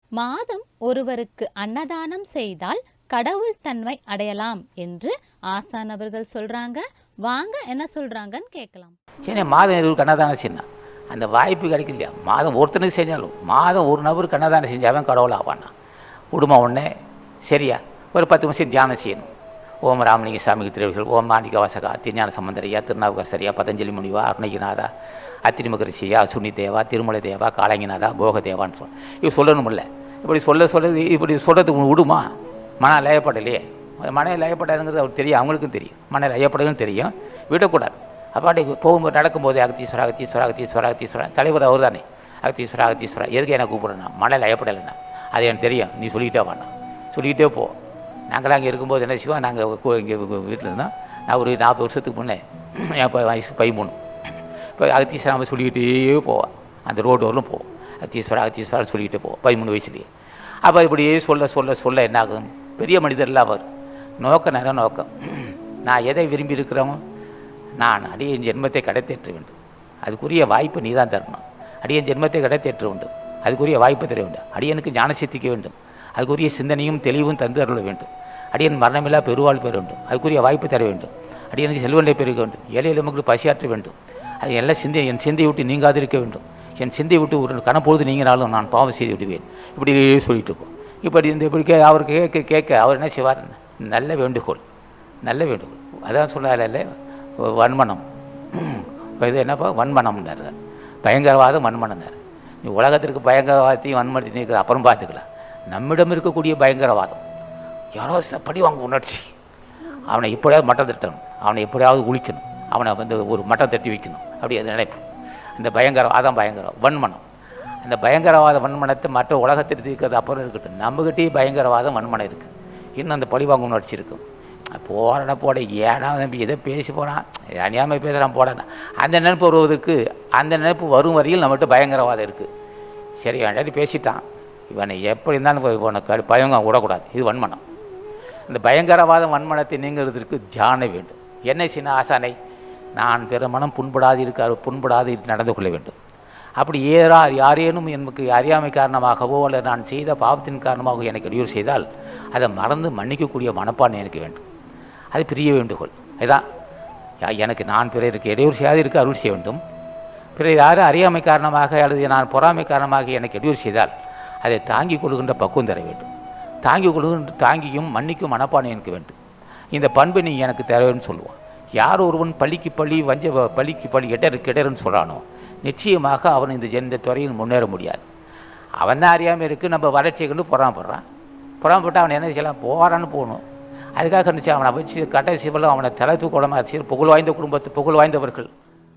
மாதம் ஒருவருக்கு அன்னதானம் செய்தால் கடவுள் தன்மை அடையலாம் என்று ஆசான் அவர்கள் சொல்றாங்க வாங்க என்ன சொல்றாங்கன்னு கேட்கலாம் சரி மாதம் இருபது கண்ணதானம் செய்யணும் அந்த வாய்ப்பு கிடைக்கலையா மாதம் ஒருத்தனுக்கு செஞ்சாலும் மாதம் ஒரு நபருக்கு கண்ணதானம் செஞ்சாவன் கடவுள் ஆவானா குடும்பம் ஒன்றே சரியா ஒரு பத்து நிமிஷம் தியானம் செய்யணும் ஓம் ராமலிங்க சாமிக்கு திருவிகள் ஓம் மாணிக்க வாசகா திருஞான சம்பந்தரையா திருநாவுக்கரசரியா பதஞ்சலி முனிவா அருணகிநாதா அத்திரிமகரிசியா சுனி தேவா திருமலை தேவா காலங்கிநாதா போக தேவான்னு சொல் இது சொல்லணுமில்ல இப்படி சொல்ல சொல்ல இப்படி சொல்கிறதுக்கு விடுமா மன லயப்படலையே மன லயப்படாதுங்கிறது அவருக்கு தெரியும் அவங்களுக்கும் தெரியும் மன லயப்படலும் தெரியும் விடக்கூடாது அப்பாடி போகும்போது நடக்கும்போது அகத்தீஸ்வரா அகத்தீஸ்வரா அகத்தீஸ்வரா அகத்தீஸ்வரா தலைவர் அவர் தானே அகத்தீஸ்வரா அகத்தீஸ்வரா எதுக்கு எனக்கு கூப்பிடணும் மழை லயப்படலைண்ணா அது எனக்கு தெரியும் நீ சொல்லிக்கிட்டே வாண்ணா சொல்லிக்கிட்டே போ நாங்களாம் அங்கே இருக்கும்போது என்ன செய்வோம் நாங்கள் இங்கே வீட்டில் இருந்தோம் நான் ஒரு நாற்பது வருஷத்துக்கு முன்னே என் ப- வயசு பதிமூணு இப்போ அகத்தீஸ்வரா நம்ம சொல்லிக்கிட்டே போவான் அந்த ரோடு வரலும் போவோம் அகத்தீஸ்வரா அகத்தீஸ்வரா சொல்லிக்கிட்டே போவோம் பதிமூணு வயசுலேயே அப்போ இப்படியே சொல்ல சொல்ல சொல்ல என்ன ஆகும் பெரிய மனிதர்லாம் அவர் நோக்க நல்ல நோக்கம் நான் எதை விரும்பி இருக்கிறோமோ நான் அடியேன் ஜென்மத்தை கடைத்தேற்ற வேண்டும் அதுக்குரிய வாய்ப்பு நீ தான் தரணும் அடியேன் ஜென்மத்தை கடைத்தேற்ற வேண்டும் அதுக்குரிய வாய்ப்பு தர வேண்டும் அடியனுக்கு ஞான சித்திக்க வேண்டும் அதுக்குரிய சிந்தனையும் தெளிவும் தந்து அருள வேண்டும் அடியன் மரணமில்லா பெருவாழ் பெற வேண்டும் அதுக்குரிய வாய்ப்பு தர வேண்டும் அடியனுக்கு செல்வநிலை பெருக வேண்டும் ஏழை எலும்புக்கு பசியாற்ற வேண்டும் அது எல்லாம் சிந்தை என் சிந்தையை விட்டு நீங்காதிருக்க வேண்டும் என் சிந்தையை விட்டு ஒரு கணப்பொழுது நீங்கினாலும் நான் பாவம் செய்து விடுவேன் இப்படி சொல்லிட்டு இருப்போம் இப்படி இந்த இப்படி கே அவர் கேட்க கேட்க அவர் என்ன செய்வார் நல்ல வேண்டுகோள் நல்ல வேண்டுகோள் அதான் சொன்னால வன்மனம் இப்போ இது என்னப்பா வன்மனம்னாரு பயங்கரவாதம் வன்மனம்னாரு நீ உலகத்திற்கு பயங்கரவாதத்தையும் வன்மனத்தை நீக்கிற அப்புறம் பார்த்துக்கலாம் நம்மிடம் இருக்கக்கூடிய பயங்கரவாதம் யாரோ ச- பழி வாங்க உணர்ச்சி அவனை எப்படியாவது மட்டம் தட்டணும் அவனை எப்படியாவது ஒழிக்கணும் அவனை வந்து ஒரு மட்டம் தட்டி வைக்கணும் அப்படி அது நினைப்பு அந்த பயங்கரவாதம் பயங்கரம் வன்மனம் அந்த பயங்கரவாத வன்மனத்தை மற்ற உலகத்திற்கு இருக்கிறது அப்புறம் இருக்கட்டும் நம்மகிட்டயே பயங்கரவாதம் வன்மனம் இருக்குது இன்னும் அந்த பழிவாங்க உணர்ச்சி இருக்கும் போறன போட ஏடா நம்பி எதை பேசி போனான் அநியாமல் பேசுகிறான் போடனா அந்த நினைப்பு வருவதற்கு அந்த நினைப்பு வரும் வரையில் நம்மகிட்ட பயங்கரவாதம் இருக்குது சரி வேண்டாம் பேசிட்டான் இவனை எப்படி இருந்தாலும் போய் இவனை கடு- பயங்க விடக்கூடாது இது வன்மனம் இந்த பயங்கரவாதம் வன்மனத்தை நீங்கிறதுக்கு தியானம் வேண்டும் என்ன சின்ன ஆசானை நான் பிற மனம் புண்படாது இருக்க புண்படாது நடந்து கொள்ள வேண்டும் அப்படி ஏறா யாரேனும் எனக்கு அறியாமை காரணமாகவோ அல்லது நான் செய்த பாவத்தின் காரணமாகவோ எனக்கு இடையூறு செய்தால் அதை மறந்து மன்னிக்கக்கூடிய மனப்பான்மை எனக்கு வேண்டும் அது பெரிய வேண்டுகோள் இதுதான் யா- எனக்கு நான் பிறருக்கு இடையூறு செய்யாது இருக்க அருள் செய்ய வேண்டும் பிறர் யாரும் அறியாமை காரணமாக அல்லது நான் பொறாமை காரணமாக எனக்கு இடையூறு செய்தால் அதை தாங்கிக் கொள்கின்ற பக்குவம் தர வேண்டும் தாங்கிக் கொள்கின்ற தாங்கியும் மன்னிக்கும் மனப்பான்மை எனக்கு வேண்டும் இந்த பண்பை நீ எனக்கு தரவேன்னு சொல்லுவான் யார் ஒருவன் பள்ளிக்கு பள்ளி வஞ்ச பள்ளிக்கு பள்ளி இடரு கிடருன்னு சொல்கிறானோ நிச்சயமாக அவன் இந்த ஜெ- இந்த துறையில் முன்னேற முடியாது அவன் தான் அறியாமல் இருக்குது நம்ம வளர்ச்சியை கண்டு பொறாமப்படுறான் பொறாமப்பட்டு அவன் என்ன செய்யலாம் போகிறான்னு போகணும் அதுக்காக நினச்சி அவனை வச்சு கடைசி வரலும் அவனை தலை தூக்கமாக புகழ் வாய்ந்த குடும்பத்து புகழ் வாய்ந்தவர்கள்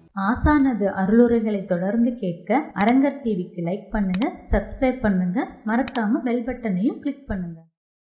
ஆசானது அருளுரைகளை தொடர்ந்து கேட்க அரங்கர் டிவிக்கு லைக் பண்ணுங்க சப்ஸ்கிரைப் பண்ணுங்க மறக்காம பெல் பட்டனையும் கிளிக் பண்ணுங்க